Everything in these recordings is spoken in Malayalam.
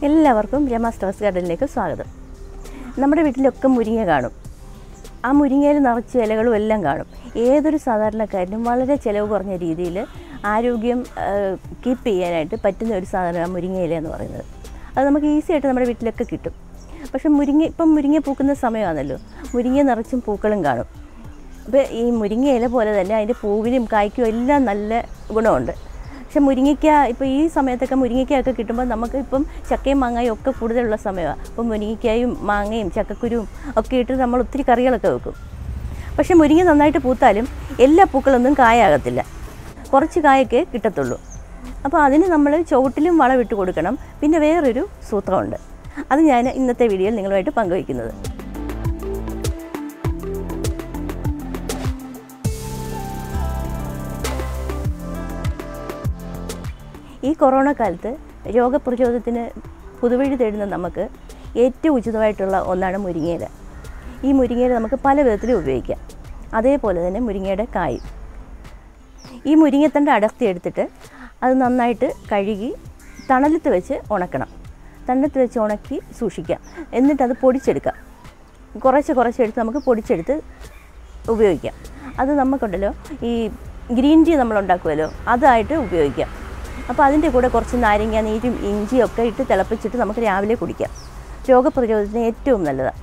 എല്ലാവർക്കും രമ സ്റ്റോസ് ഗാർഡനിലേക്ക് സ്വാഗതം നമ്മുടെ വീട്ടിലൊക്കെ മുരിങ്ങ കാണും ആ മുരിങ്ങയിൽ നിറച്ച് ഇലകളും എല്ലാം കാണും ഏതൊരു സാധാരണക്കാരനും വളരെ ചിലവ് കുറഞ്ഞ രീതിയിൽ ആരോഗ്യം കീപ്പ് ചെയ്യാനായിട്ട് പറ്റുന്ന ഒരു സാധനമാണ് മുരിങ്ങയില എന്ന് പറയുന്നത് അത് നമുക്ക് ഈസി ആയിട്ട് നമ്മുടെ വീട്ടിലൊക്കെ കിട്ടും പക്ഷെ മുരിങ്ങ ഇപ്പം മുരിങ്ങ പൂക്കുന്ന സമയമാണല്ലോ മുരിങ്ങ നിറച്ചും പൂക്കളും കാണും അപ്പോൾ ഈ മുരിങ്ങ ഇല പോലെ തന്നെ അതിൻ്റെ പൂവിനും കായ്ക്കും എല്ലാം നല്ല ഗുണമുണ്ട് പക്ഷെ മുരിങ്ങയ്ക്ക ഇപ്പോൾ ഈ സമയത്തൊക്കെ മുരിങ്ങയ്ക്കയൊക്കെ കിട്ടുമ്പോൾ നമുക്ക് ഇപ്പം ചക്കയും മാങ്ങയും ഒക്കെ കൂടുതലുള്ള സമയമാണ് അപ്പം മുരിങ്ങയ്ക്കായും മാങ്ങയും ചക്കക്കുരുവും ഒക്കെ ഇട്ട് നമ്മൾ ഒത്തിരി കറികളൊക്കെ വെക്കും പക്ഷെ മുരിങ്ങ നന്നായിട്ട് പൂത്താലും എല്ലാ പൂക്കളൊന്നും കായാകത്തില്ല കുറച്ച് കായൊക്കെ കിട്ടത്തുള്ളൂ അപ്പോൾ അതിന് നമ്മൾ ചുവട്ടിലും വളമിട്ട് കൊടുക്കണം പിന്നെ വേറൊരു സൂത്രമുണ്ട് അത് ഞാൻ ഇന്നത്തെ വീഡിയോയിൽ നിങ്ങളുമായിട്ട് പങ്കുവയ്ക്കുന്നത് ഈ കൊറോണ കാലത്ത് രോഗപ്രതിരോധത്തിന് പുതുവഴി തേടുന്ന നമുക്ക് ഏറ്റവും ഉചിതമായിട്ടുള്ള ഒന്നാണ് മുരിങ്ങയില ഈ മുരിങ്ങയില നമുക്ക് പല വിധത്തിലും ഉപയോഗിക്കാം അതേപോലെ തന്നെ മുരിങ്ങയുടെ കായും ഈ മുരിങ്ങത്തണ്ട് അടർത്തി എടുത്തിട്ട് അത് നന്നായിട്ട് കഴുകി തണലത്ത് വെച്ച് ഉണക്കണം തണലത്ത് വെച്ച് ഉണക്കി സൂക്ഷിക്കാം എന്നിട്ടത് പൊടിച്ചെടുക്കാം കുറച്ച് കുറച്ചെടുത്ത് നമുക്ക് പൊടിച്ചെടുത്ത് ഉപയോഗിക്കാം അത് നമുക്കുണ്ടല്ലോ ഈ ഗ്രീൻ ടീ നമ്മൾ ഉണ്ടാക്കുമല്ലോ അതായിട്ട് ഉപയോഗിക്കാം അപ്പോൾ അതിൻ്റെ കൂടെ കുറച്ച് നാരങ്ങ നീരും ഇഞ്ചിയും ഒക്കെ ഇട്ട് തിളപ്പിച്ചിട്ട് നമുക്ക് രാവിലെ കുടിക്കാം രോഗപ്രതിരോധത്തിന് ഏറ്റവും നല്ലതാണ്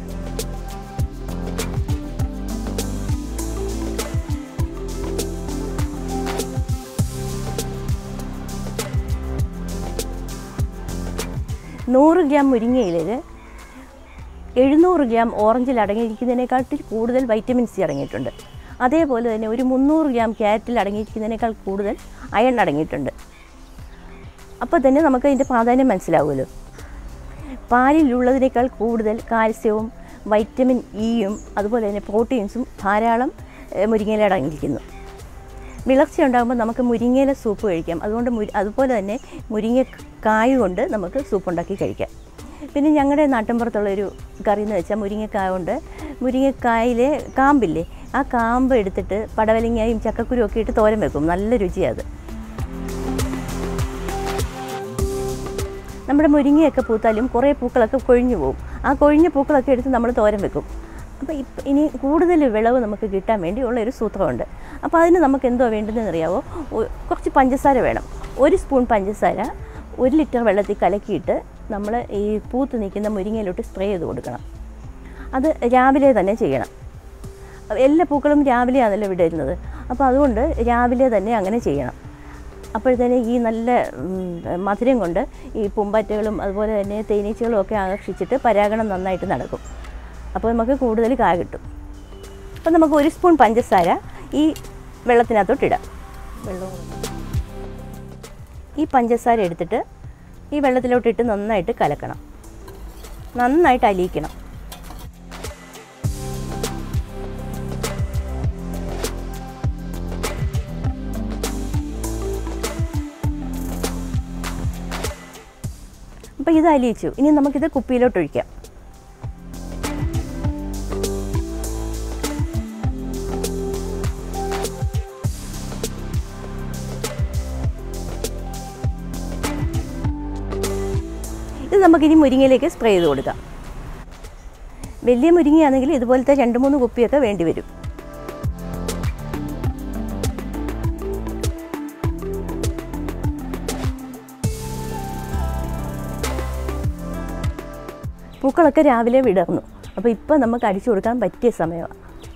നൂറ് ഗ്രാം മുരിങ്ങയിലിൽ എഴുന്നൂറ് ഗ്രാം ഓറഞ്ചിൽ അടങ്ങിയിരിക്കുന്നതിനേക്കാട്ടിൽ കൂടുതൽ വൈറ്റമിൻ സി അടങ്ങിയിട്ടുണ്ട് അതേപോലെ തന്നെ ഒരു മുന്നൂറ് ഗ്രാം ക്യാരറ്റിൽ അടങ്ങിയിരിക്കുന്നതിനേക്കാൾ കൂടുതൽ അയൺ അടങ്ങിയിട്ടുണ്ട് അപ്പോൾ തന്നെ നമുക്ക് അതിൻ്റെ പ്രാധാന്യം മനസ്സിലാവുമല്ലോ പാലിലുള്ളതിനേക്കാൾ കൂടുതൽ കാൽസ്യവും വൈറ്റമിൻ ഇയും അതുപോലെ തന്നെ പ്രോട്ടീൻസും ധാരാളം ഏഹ്, മുരിങ്ങയില അടങ്ങിയിരിക്കുന്നു വിളർച്ച ഉണ്ടാകുമ്പോൾ നമുക്ക് മുരിങ്ങയില സൂപ്പ് കഴിക്കാം അതുകൊണ്ട് മുരി അതുപോലെ തന്നെ മുരിങ്ങ കായ കൊണ്ട് നമുക്ക് സൂപ്പ് ഉണ്ടാക്കി കഴിക്കാം പിന്നെ ഞങ്ങളുടെ നാട്ടിൻപുറത്തുള്ളൊരു കറി എന്ന് വെച്ചാൽ മുരിങ്ങക്കായ കൊണ്ട് മുരിങ്ങക്കായിലെ കാമ്പില്ലേ ആ കാമ്പ് എടുത്തിട്ട് പടവലിങ്ങയും ചക്കക്കുരും ഒക്കെ ഇട്ട് തോരൻ വെക്കും നല്ല രുചിയാണ് അത് നമ്മുടെ മുരിങ്ങയൊക്കെ പൂത്താലും കുറേ പൂക്കളൊക്കെ കൊഴിഞ്ഞു പോകും ആ കൊഴിഞ്ഞ പൂക്കളൊക്കെ എടുത്ത് നമ്മൾ തോരൻ വെക്കും അപ്പോൾ ഇപ്പം ഇനി കൂടുതൽ വിളവ് നമുക്ക് കിട്ടാൻ വേണ്ടി ഉള്ള ഒരു സൂത്രമുണ്ട് അപ്പോൾ അതിന് നമുക്ക് എന്തോ വേണ്ടതെന്ന് അറിയാവോ ഒ- കുറച്ച് പഞ്ചസാര വേണം ഒരു സ്പൂൺ പഞ്ചസാര ഒരു ലിറ്റർ വെള്ളത്തിൽ കലക്കിയിട്ട് നമ്മൾ ഈ പൂത്ത് നിൽക്കുന്ന മുരിങ്ങയിലോട്ട് സ്പ്രേ ചെയ്ത് കൊടുക്കണം അത് രാവിലെ തന്നെ ചെയ്യണം എല്ലാ പൂക്കളും രാവിലെയാണല്ലോ ഇവിടെ ഇരുന്നത് അപ്പോൾ അതുകൊണ്ട് രാവിലെ തന്നെ അങ്ങനെ ചെയ്യണം അപ്പോഴത്തേന് ഈ നല്ല ഉം, മധുരം കൊണ്ട് ഈ പൂമ്പാറ്റകളും അതുപോലെ തന്നെ തേനീച്ചകളും ഒക്കെ ആകർഷിച്ചിട്ട് പരാഗണം നന്നായിട്ട് നടക്കും അപ്പോൾ നമുക്ക് കൂടുതൽ കായ കിട്ടും അപ്പോൾ നമുക്ക് ഒരു സ്പൂൺ പഞ്ചസാര ഈ വെള്ളത്തിനകത്തോട്ട് ഇടാം വെള്ളവും ഈ പഞ്ചസാര എടുത്തിട്ട് ഈ വെള്ളത്തിലോട്ടിട്ട് നന്നായിട്ട് കലക്കണം നന്നായിട്ട് അലിയിക്കണം അപ്പോൾ ഇത് അലിയിച്ചു ഇനി നമുക്കിത് കുപ്പിയിലോട്ട് ഒഴിക്കാം ഇത് നമുക്കിനി മുരിങ്ങയിലേക്ക് സ്പ്രേ ചെയ്ത് കൊടുക്കാം വലിയ മുരിങ്ങയാണെങ്കിൽ ഇതുപോലത്തെ രണ്ട് മൂന്ന് കുപ്പിയൊക്കെ വേണ്ടി വരും പൂക്കളൊക്കെ രാവിലെ വിടർന്നു അപ്പോൾ ഇപ്പം നമുക്ക് അടിച്ചു കൊടുക്കാൻ പറ്റിയ സമയമാണ്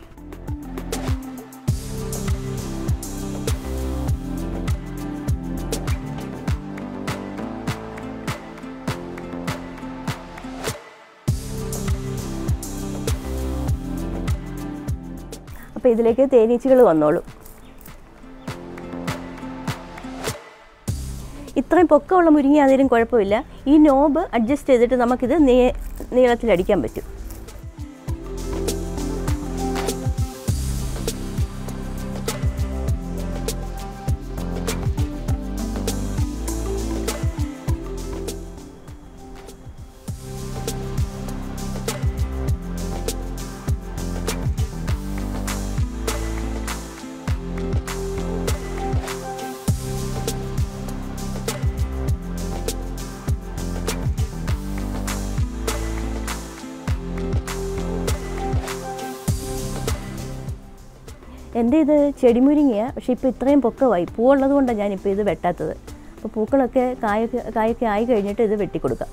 അപ്പോൾ ഇതിലേക്ക് തേനീച്ചകൾ വന്നോളൂ ഇത്രയും പൊക്കമുള്ള മുരിങ്ങ ആണെങ്കിലും കുഴപ്പമില്ല ഈ നോബ് അഡ്ജസ്റ്റ് ചെയ്തിട്ട് നമുക്കിത് നീ നീളത്തിലടിക്കാൻ പറ്റും എൻ്റെ ഇത് ചെടിമുരിങ്ങയാണ് പക്ഷേ ഇപ്പോൾ ഇത്രയും പൊക്കമായി പൂവുള്ളത് കൊണ്ടാണ് ഞാനിപ്പോൾ ഇത് വെട്ടാത്തത് അപ്പോൾ പൂക്കളൊക്കെ കായൊക്കെ കായൊക്കെ ആയി കഴിഞ്ഞിട്ട് ഇത് വെട്ടിക്കൊടുക്കാം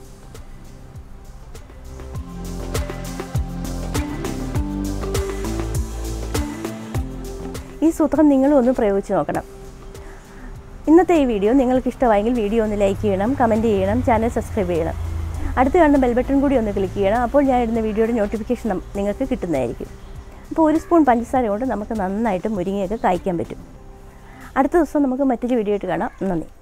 ഈ സൂത്രം നിങ്ങളും ഒന്ന് പ്രയോഗിച്ച് നോക്കണം ഇന്നത്തെ ഈ വീഡിയോ നിങ്ങൾക്ക് ഇഷ്ടമായെങ്കിൽ വീഡിയോ ഒന്ന് ലൈക്ക് ചെയ്യണം കമൻറ്റ് ചെയ്യണം ചാനൽ സബ്സ്ക്രൈബ് ചെയ്യണം അടുത്ത് കാണുന്ന ബെൽ ബട്ടൺ കൂടി ഒന്ന് ക്ലിക്ക് ചെയ്യണം അപ്പോൾ ഞാൻ ഇടുന്ന വീഡിയോയുടെ നോട്ടിഫിക്കേഷൻ നം- നിങ്ങൾക്ക് കിട്ടുന്നതായിരിക്കും അപ്പോൾ ഒരു സ്പൂൺ പഞ്ചസാര കൊണ്ട് നമുക്ക് നന്നായിട്ട് മുരിങ്ങയൊക്കെ കായ്ക്കാൻ പറ്റും അടുത്ത ദിവസം നമുക്ക് മറ്റൊരു വീഡിയോ ആയിട്ട് കാണാം നന്ദി